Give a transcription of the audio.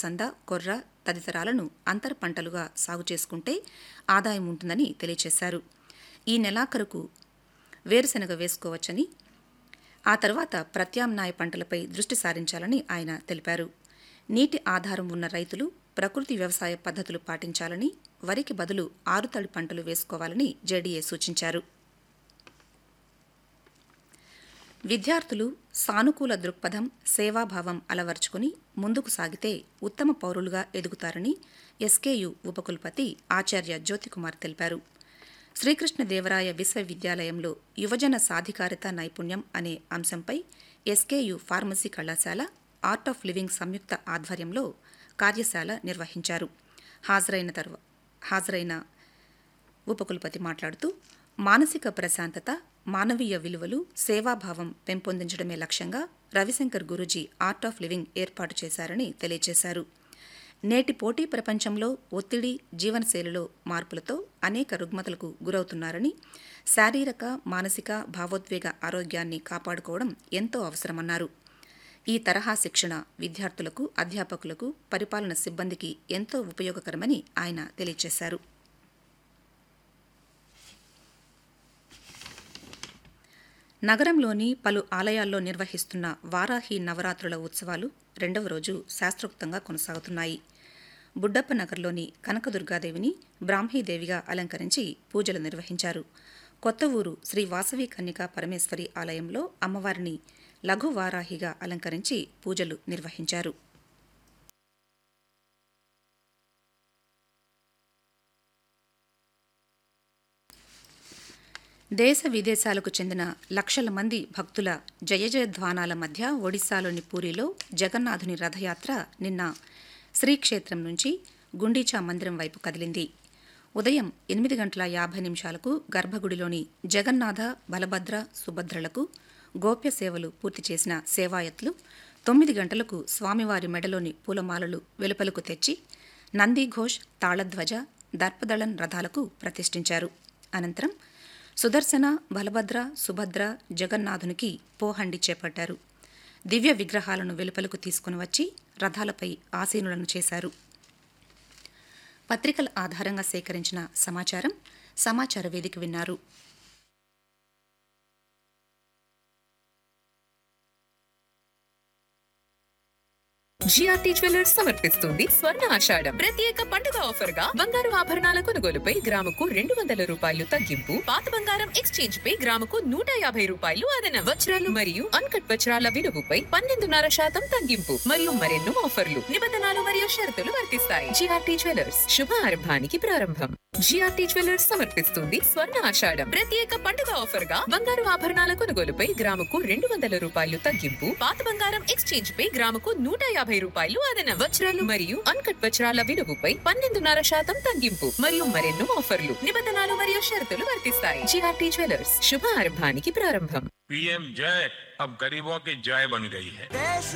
అలసంద కొర్ర తదితరాలను అంతర పంటలుగా సాగు చేసుకుంటే ఆదాయం ఉంటుందని తెలియజేశారు ఈ నెలాఖరుకు వేరుశెనగ వేసుకోవచ్చని ఆ తర్వాత ప్రత్యామ్నాయ పంటలపై దృష్టి సారించాలని ఆయన తెలిపారు నీటి ఆధారం ఉన్న రైతులు ప్రకృతి వ్యవసాయ పద్ధతులు పాటించాలని వరికి బదులు ఆరుతడి పంటలు వేసుకోవాలని జేడీఏ సూచించారు విద్యార్థులు సానుకూల దృక్పథం సేవాభావం అలవర్చుకుని ముందుకు సాగితే ఉత్తమ పౌరులుగా ఎదుగుతారని ఎస్కేయు ఉపకులపతి ఆచార్య జ్యోతికుమార్ తెలిపారు శ్రీకృష్ణదేవరాయ విశ్వవిద్యాలయంలో యువజన సాధికారిత నైపుణ్యం అనే అంశంపై ఎస్కేయు ఫార్మసీ కళాశాల ఆర్ట్ ఆఫ్ లివింగ్ సంయుక్త ఆధ్వర్యంలో కార్యశాల నిర్వహించారు హాజరైన తర్వా హాజరైన ఉపకులపతి మాట్లాడుతూ మానసిక ప్రశాంతత మానవీయ విలువలు సేవాభావం పెంపొందించడమే లక్ష్యంగా Ravishankar Guruji Art of Living ఏర్పాటు చేశారని తెలియజేశారు నేటి పోటీ ప్రపంచంలో ఒత్తిడి జీవనశైలిలో మార్పులతో అనేక రుగ్మతలకు గురవుతున్నారని శారీరక మానసిక భావోద్వేగ ఆరోగ్యాన్ని కాపాడుకోవడం ఎంతో అవసరమన్నారు ఈ తరహా శిక్షణ విద్యార్థులకు అధ్యాపకులకు పరిపాలన సిబ్బందికి ఎంతో ఉపయోగకరమని ఆయన తెలియజేశారు నగరంలోని పలు ఆలయాల్లో నిర్వహిస్తున్న వారాహి నవరాత్రుల ఉత్సవాలు రెండవ రోజు శాస్త్రోక్తంగా కొనసాగుతున్నాయి బుడ్డప్ప నగర్లోని కనకదుర్గాదేవిని బ్రాహ్మీదేవిగా అలంకరించి పూజలు నిర్వహించారు కొత్త ఊరు శ్రీ వాసవి కన్యకా పరమేశ్వరి ఆలయంలో అమ్మవారిని లఘు వారాహిగా అలంకరించి పూజలు నిర్వహించారు దేశ విదేశాలకు చెందిన లక్షల మంది భక్తుల జయజయధ్వానాల మధ్య ఒడిశాలోని పూరిలో జగన్నాథుని రథయాత్ర నిన్న శ్రీక్షేత్రం నుంచి గుండీచా మందిరం వైపు కదిలింది ఉదయం ఎనిమిది గంటల యాభై నిమిషాలకు గర్భగుడిలోని జగన్నాథ బలభద్ర సుభద్రలకు గోప్య సేవలు పూర్తి చేసిన సేవాయత్లు తొమ్మిది గంటలకు స్వామివారి మెడలోని పూలమాలలు వెలుపలకు తెచ్చి నందిఘోష్ తాళధ్వజ దర్పదళన్ రథాలకు ప్రతిష్ఠించారు అనంతరం సుదర్శన బలభద్ర సుభద్ర జగన్నాథునికి పోహండి చేపట్టారు దివ్య విగ్రహాలను వెలుపలకు తీసుకుని వచ్చి రథాలపై ఆసీనులను చేశారు పత్రికల ఆధారంగా సేకరించిన సమాచారం సమాచార వేదిక విన్నారు జిఆర్టీ జ్యువెలర్స్ సమర్పిస్తుంది స్వర్ణ ఆషాఢం ప్రత్యేక పండుగ ఆఫర్ గా బంగారు ఆభరణాల కొనుగోలుపై గ్రాముకు రెండు వందల రూపాయలు తగ్గింపు పాత బంగారం ఎక్స్చేంజ్ పై గ్రాముకు నూట యాభై రూపాయలు అదన వజ్రాలు మరియు అన్కట్ వజ్రాల విలువపై పన్నెండున్నర శాతం తగ్గింపు మరియు మరెన్నో ఆఫర్లు నిబంధనలు మరియు షరతులు వర్తిస్తాయి జిఆర్టీ జ్యువెలర్స్ శుభ ఆరంభానికి ప్రారంభం జిఆర్టీ జ్యువెలర్స్ సమర్పిస్తుంది స్వర్ణ ఆషాఢం ప్రత్యేక పండుగ ఆఫర్ గా బంగారు ఆభరణాల కొనుగోలుపై గ్రాముకు రెండు వందల రూపాయలు తగ్గింపు పాత బంగారం ఎక్స్చేంజ్ పై గ్రాముకు నూట యాభై రూపాయలు అదన వజ్రాలు మరియు అన్కట్ వజ్రాల విలువపై పన్నెండున్నర శాతం తగ్గింపు మరియు మరెన్నో ఆఫర్లు నిబంధనలు మరియు షరతులు వర్తిస్తాయి జిఆర్టీ జ్యువెలర్స్ శుభ ఆరంభానికి ప్రారంభం पीएम जय अब गरीबों की जय बन गई है